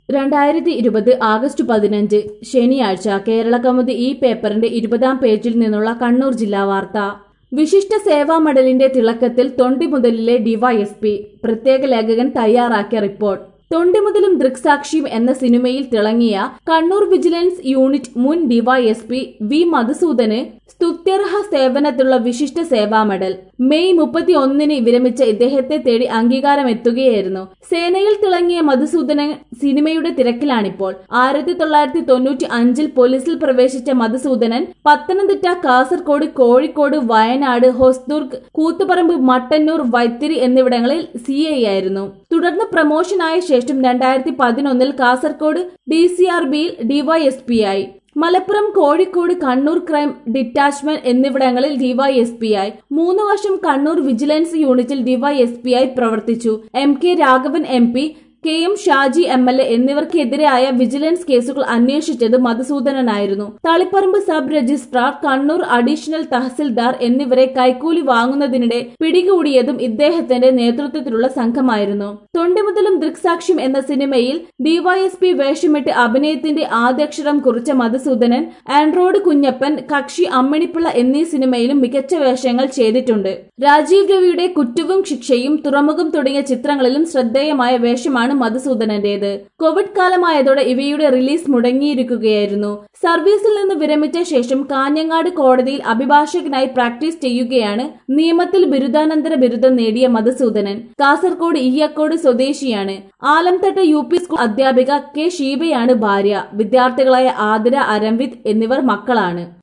രണ്ടായിരത്തി ഇരുപത് ആഗസ്റ്റ് പതിനഞ്ച് ശനിയാഴ്ച കേരള കൗമുദി ഈ പേപ്പറിന്റെ ഇരുപതാം പേജിൽ നിന്നുള്ള കണ്ണൂർ ജില്ലാ വാർത്ത വിശിഷ്ട സേവാ മെഡലിന്റെ തിളക്കത്തിൽ തൊണ്ടിമുതലിലെ ഡിവൈഎസ്പി പ്രത്യേക ലേഖകൻ തയ്യാറാക്കിയ റിപ്പോർട്ട് തൊണ്ടിമുതലും ദൃക്സാക്ഷിയും എന്ന സിനിമയിൽ തിളങ്ങിയ കണ്ണൂർ വിജിലൻസ് യൂണിറ്റ് മുൻ ഡിവൈഎസ്പി വി മധുസൂദന് സ്തുത്യർഹ സേവനത്തിലുള്ള വിശിഷ്ട സേവാ മെഡൽ മെയ് മുപ്പത്തി ഒന്നിന് വിരമിച്ച ഇദ്ദേഹത്തെ തേടി അംഗീകാരം എത്തുകയായിരുന്നു സേനയിൽ തിളങ്ങിയ മധുസൂദനൻ സിനിമയുടെ തിരക്കിലാണിപ്പോൾ ആയിരത്തി തൊള്ളായിരത്തി തൊണ്ണൂറ്റി അഞ്ചിൽ പോലീസിൽ പ്രവേശിച്ച മധുസൂദനൻ പത്തനംതിട്ട കാസർഗോഡ് കോഴിക്കോട് വയനാട് ഹൊസ്ദുർഗ് കൂത്തുപറമ്പ് മട്ടന്നൂർ വൈത്തിരി എന്നിവിടങ്ങളിൽ സി ഐ ആയിരുന്നു തുടർന്ന് പ്രമോഷനായ ശേഷം രണ്ടായിരത്തി പതിനൊന്നിൽ കാസർഗോഡ് ഡി സി ആർ ബിയിൽ ഡിവൈഎസ്പി ആയി മലപ്പുറം കോഴിക്കോട് കണ്ണൂർ ക്രൈം ഡിറ്റാച്ച്മെന്റ് എന്നിവിടങ്ങളിൽ ഡിവൈഎസ്പി ആയി മൂന്ന് വർഷം കണ്ണൂർ വിജിലൻസ് യൂണിറ്റിൽ ഡിവൈഎസ്പി ആയി പ്രവർത്തിച്ചു M K Raghavan M P K M Shaji M L A എന്നിവർക്കെതിരായ വിജിലൻസ് കേസുകൾ അന്വേഷിച്ചത് മധുസൂദനനായിരുന്നു Taliparamba sub registrar Kannur additional തഹസിൽദാർ എന്നിവരെ കൈക്കൂലി വാങ്ങുന്നതിനിടെ പിടികൂടിയതും ഇദ്ദേഹത്തിന്റെ നേതൃത്വത്തിലുള്ള സംഘമായിരുന്നു തൊണ്ടിമുതലും ദൃക്സാക്ഷ്യം എന്ന സിനിമയിൽ ഡിവൈഎസ്പി വേഷമിട്ട് അഭിനയത്തിന്റെ ആദ്യാക്ഷരം കുറിച്ച മധുസൂദനൻ ആൻഡ്രോയിഡ് കുഞ്ഞപ്പൻ കക്ഷി അമ്മിണിപ്പിള്ള എന്നീ സിനിമയിലും മികച്ച വേഷങ്ങൾ ചെയ്തിട്ടുണ്ട് രാജീവ് രവിയുടെ കുറ്റവും ശിക്ഷയും തുറമുഖം തുടങ്ങിയ ചിത്രങ്ങളിലും ശ്രദ്ധേയമായ വേഷമാണ് മധുസൂദനന്റേത് കോവിഡ് കാലമായതോടെ ഇവയുടെ റിലീസ് മുടങ്ങിയിരിക്കുകയായിരുന്നു സർവീസിൽ നിന്ന് വിരമിച്ച ശേഷം കാഞ്ഞങ്ങാട് കോടതിയിൽ അഭിഭാഷകനായി പ്രാക്ടീസ് ചെയ്യുകയാണ് നിയമത്തിൽ ബിരുദാനന്തര ബിരുദം നേടിയ മധുസൂദനൻ കാസർഗോഡ് ഈയക്കോട് സ്വദേശിയാണ് ആലംതട്ട യു പി സ്കൂൾ അധ്യാപിക കെ ഷീബയാണ് ഭാര്യ വിദ്യാർത്ഥികളായ ആതിര അരംവിത് എന്നിവർ മക്കളാണ്